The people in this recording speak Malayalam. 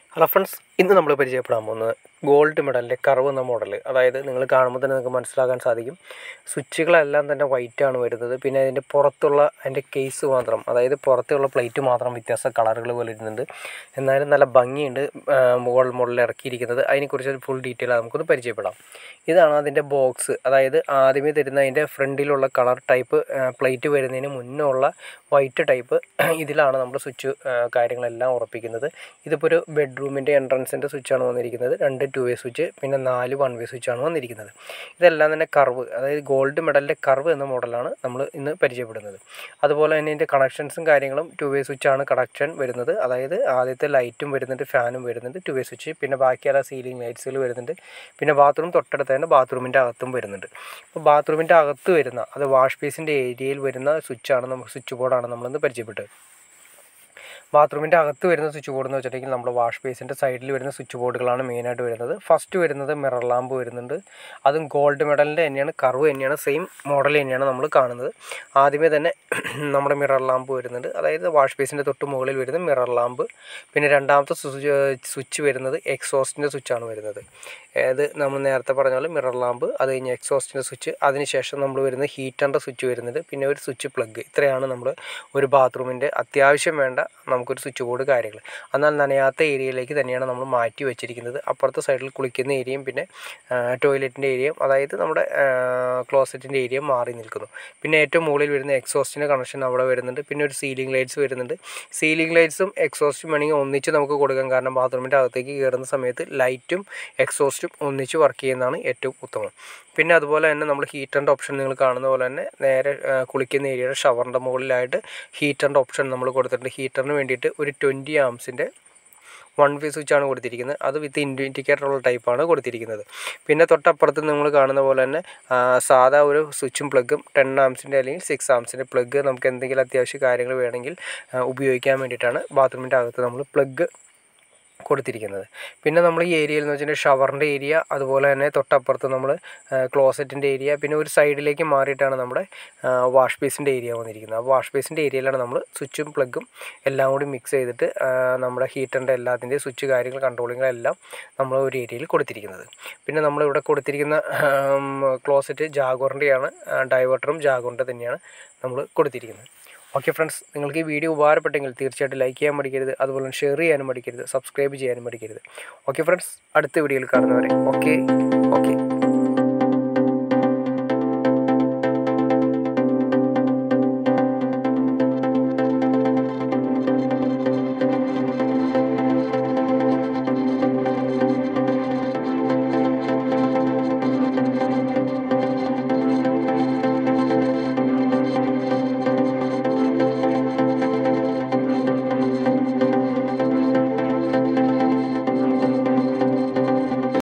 ഹലോ ഫ്രണ്ട്സ് ഇന്ന് നമ്മൾ പരിചയപ്പെടാൻ പോകുന്നത് ഗോൾഡ് മെഡലിൻ്റെ കർവ് എന്ന മോഡൽ അതായത് നിങ്ങൾ കാണുമ്പോൾ തന്നെ നിങ്ങൾക്ക് മനസ്സിലാക്കാൻ സാധിക്കും സ്വിച്ചുകളെല്ലാം തന്നെ വൈറ്റ് ആണ് വരുന്നത് പിന്നെ അതിൻ്റെ പുറത്തുള്ള അതിൻ്റെ കേസ് മാത്രം അതായത് പുറത്തുള്ള പ്ലേറ്റ് മാത്രം വ്യത്യാസ കളറുകൾ പോലെ ഇരുന്നുണ്ട് എന്നാലും നല്ല ഭംഗിയുണ്ട് മുകൾ മോഡലിൽ ഇറക്കിയിരിക്കുന്നത് അതിനെക്കുറിച്ച് ഫുൾ ഡീറ്റെയിൽ നമുക്കൊന്ന് പരിചയപ്പെടാം ഇതാണ് അതിൻ്റെ ബോക്സ് അതായത് ആദ്യമേ തരുന്ന അതിൻ്റെ ഫ്രണ്ടിലുള്ള കളർ ടൈപ്പ് പ്ലേറ്റ് വരുന്നതിന് മുന്നേ ഉള്ള വൈറ്റ് ടൈപ്പ് ഇതിലാണ് നമ്മൾ സ്വിച്ച് കാര്യങ്ങളെല്ലാം ഉറപ്പിക്കുന്നത് ഇതിപ്പോൾ ഒരു ബെഡ്റൂമിൻ്റെ എൻട്രൻസിൻ്റെ സ്വിച്ചാണ് വന്നിരിക്കുന്നത് രണ്ട് ടു വേ സ്വിച്ച് പിന്നെ നാല് വൺ വേ സ്വിച്ചാണ് വന്നിരിക്കുന്നത് ഇതെല്ലാം തന്നെ കർവ് അതായത് ഗോൾഡ് മെഡലിൻ്റെ കർവ് എന്ന മോഡലാണ് നമ്മൾ ഇന്ന് പരിചയപ്പെടുന്നത് അതുപോലെ തന്നെ ഇതിൻ്റെ കണക്ഷൻസും കാര്യങ്ങളും ടു വേ സ്വിച്ചാണ് കണക്ഷൻ വരുന്നത് അതായത് ആദ്യത്തെ ലൈറ്റും വരുന്നുണ്ട് ഫാനും വരുന്നുണ്ട് ടു വേ സ്വിച്ച് പിന്നെ ബാക്കിയുള്ള സീലിംഗ് ലൈറ്റ്സുകൾ വരുന്നുണ്ട് പിന്നെ ബാത്റൂം തൊട്ടടുത്ത് തന്നെ ബാത്റൂമിൻ്റെ അകത്തും വരുന്നുണ്ട് അപ്പോൾ ബാത്റൂമിൻ്റെ അകത്ത് വരുന്ന അത് വാഷ് ബേസിൻ്റെ ഏരിയയിൽ വരുന്ന സ്വിച്ചാണ് നമുക്ക് സ്വിച്ച് ബോർഡാണ് നമ്മളിന്ന് പരിചയപ്പെട്ടത് ബാത്റൂമിൻ്റെ അകത്ത് വരുന്ന സ്വിച്ച് ബോർഡ് എന്ന് വെച്ചിട്ടുണ്ടെങ്കിൽ നമ്മുടെ വാഷ് ബേസിൻ്റെ സൈഡിൽ വരുന്ന സ്വിച്ച് ബോർഡുകളാണ് മെയിനായിട്ട് വരുന്നത് ഫസ്റ്റ് വരുന്നത് മിറർ ലാമ്പ് വരുന്നുണ്ട് അതും ഗോൾഡ് മെഡലിൻ്റെ തന്നെയാണ് കർവ് തന്നെയാണ് സെയിം മോഡൽ തന്നെയാണ് നമ്മൾ കാണുന്നത് ആദ്യമേ തന്നെ നമ്മുടെ മിറർ ലാമ്പ് വരുന്നുണ്ട് അതായത് വാഷ് ബേസിൻ്റെ തൊട്ട് മുകളിൽ വരുന്ന മിറർ ലാമ്പ് പിന്നെ രണ്ടാമത്തെ സ്വിച്ച് വരുന്നത് എക്സോസ്റ്റിൻ്റെ സ്വിച്ചാണ് വരുന്നത് അതായത് നമ്മൾ നേരത്തെ പറഞ്ഞ പോലെ മിറർ ലാമ്പ് അത് കഴിഞ്ഞ് എക്സോസ്റ്റിൻ്റെ സ്വിച്ച് അതിനുശേഷം നമ്മൾ വരുന്ന ഹീറ്ററിൻ്റെ സ്വിച്ച് വരുന്നുണ്ട് പിന്നെ ഒരു സ്വിച്ച് പ്ലഗ് ഇത്രയാണ് നമ്മൾ ഒരു ബാത്റൂമിൻ്റെ അത്യാവശ്യം വേണ്ട നമുക്കൊരു സ്വിച്ച് ബോർഡ് കാര്യങ്ങൾ എന്നാൽ നനയാത്ത ഏരിയയിലേക്ക് തന്നെയാണ് നമ്മൾ മാറ്റി വെച്ചിരിക്കുന്നത് അപ്പുറത്തെ സൈഡിൽ കുളിക്കുന്ന ഏരിയയും പിന്നെ ടോയ്ലറ്റിൻ്റെ ഏരിയയും അതായത് നമ്മുടെ ക്ലോസറ്റിൻ്റെ ഏരിയയും മാറി നിൽക്കുന്നു പിന്നെ ഏറ്റവും മുകളിൽ വരുന്ന എക്സോസ്റ്റിൻ്റെ കണക്ഷൻ അവിടെ വരുന്നുണ്ട് പിന്നെ ഒരു സീലിംഗ് ലൈറ്റ്സ് വരുന്നുണ്ട് സീലിംഗ് ലൈറ്റ്സും എക്സോസ്റ്റും വേണമെങ്കിൽ ഒന്നിച്ച് നമുക്ക് കൊടുക്കാം കാരണം ബാത്റൂമിൻ്റെ അകത്തേക്ക് കയറുന്ന സമയത്ത് ലൈറ്റും എക്സോസ്റ്റും ഒന്നിച്ച് വർക്ക് ചെയ്യുന്നതാണ് ഏറ്റവും ഉത്തമം പിന്നെ അതുപോലെ തന്നെ നമ്മൾ ഹീറ്ററിൻ്റെ ഓപ്ഷൻ നിങ്ങൾ കാണുന്ന പോലെ തന്നെ നേരെ കുളിക്കുന്ന ഏരിയയുടെ ഷവറിൻ്റെ മുകളിലായിട്ട് ഹീറ്ററിൻ്റെ ഓപ്ഷൻ നമ്മൾ കൊടുത്തിട്ടുണ്ട് ഹീറ്ററിന് വേണ്ടിയിട്ട് ഒരു ട്വൻറ്റി ആംസിൻ്റെ വൺ വേ സ്വിച്ചാണ് കൊടുത്തിരിക്കുന്നത് അത് വിത്ത് ഇൻഡിക്കേറ്ററുള്ള ടൈപ്പാണ് കൊടുത്തിരിക്കുന്നത് പിന്നെ തൊട്ടപ്പുറത്ത് നിങ്ങൾ കാണുന്ന പോലെ തന്നെ സാധാ ഒരു സ്വിച്ചും പ്ലഗും ടെൻ ആംസിൻ്റെ അല്ലെങ്കിൽ സിക്സ് ആംസിൻ്റെ പ്ലഗ് നമുക്ക് എന്തെങ്കിലും അത്യാവശ്യ കാര്യങ്ങൾ വേണമെങ്കിൽ ഉപയോഗിക്കാൻ വേണ്ടിയിട്ടാണ് ബാത്റൂമിൻ്റെ അകത്ത് നമ്മൾ പ്ലഗ് കൊടുത്തിരിക്കുന്നത് പിന്നെ നമ്മൾ ഈ ഏരിയയിൽ എന്ന് വെച്ചിട്ടുണ്ടെങ്കിൽ ഷവറിൻ്റെ ഏരിയ അതുപോലെ തന്നെ തൊട്ടപ്പുറത്ത് നമ്മൾ ക്ലോസറ്റിൻ്റെ ഏരിയ പിന്നെ ഒരു സൈഡിലേക്ക് മാറിയിട്ടാണ് നമ്മുടെ വാഷ് ബേസിൻ്റെ ഏരിയ വന്നിരിക്കുന്നത് അപ്പോൾ വാഷ് ബേസിൻ്റെ ഏരിയയിലാണ് നമ്മൾ സ്വിച്ചും പ്ലഗും എല്ലാം കൂടി മിക്സ് ചെയ്തിട്ട് നമ്മുടെ ഹീറ്ററിൻ്റെ എല്ലാത്തിൻ്റെയും സ്വിച്ച് കാര്യങ്ങൾ കൺട്രോളിങ്ങളെല്ലാം നമ്മൾ ഒരു ഏരിയയിൽ കൊടുത്തിരിക്കുന്നത് പിന്നെ നമ്മളിവിടെ കൊടുത്തിരിക്കുന്ന ക്ലോസറ്റ് ജാഗോറിൻ്റെയാണ് ഡൈവേർട്ടറും ജാഗോറിൻ്റെ തന്നെയാണ് നമ്മൾ കൊടുത്തിരിക്കുന്നത് ഓക്കെ ഫ്രണ്ട്സ് നിങ്ങൾക്ക് ഈ വീഡിയോ ഉപകാരപ്പെട്ടെങ്കിൽ തീർച്ചയായിട്ടും ലൈക്ക് ചെയ്യാൻ മടിക്കരുത് അതുപോലെ ഷെയർ ചെയ്യാനും മടിക്കരുത് സബ്സ്ക്രൈബ് ചെയ്യാനും മടിക്കരുത് ഓക്കെ ഫ്രണ്ട്സ് അടുത്ത വീഡിയോയിൽ കാണുന്നവരെ ഓക്കെ ഓക്കെ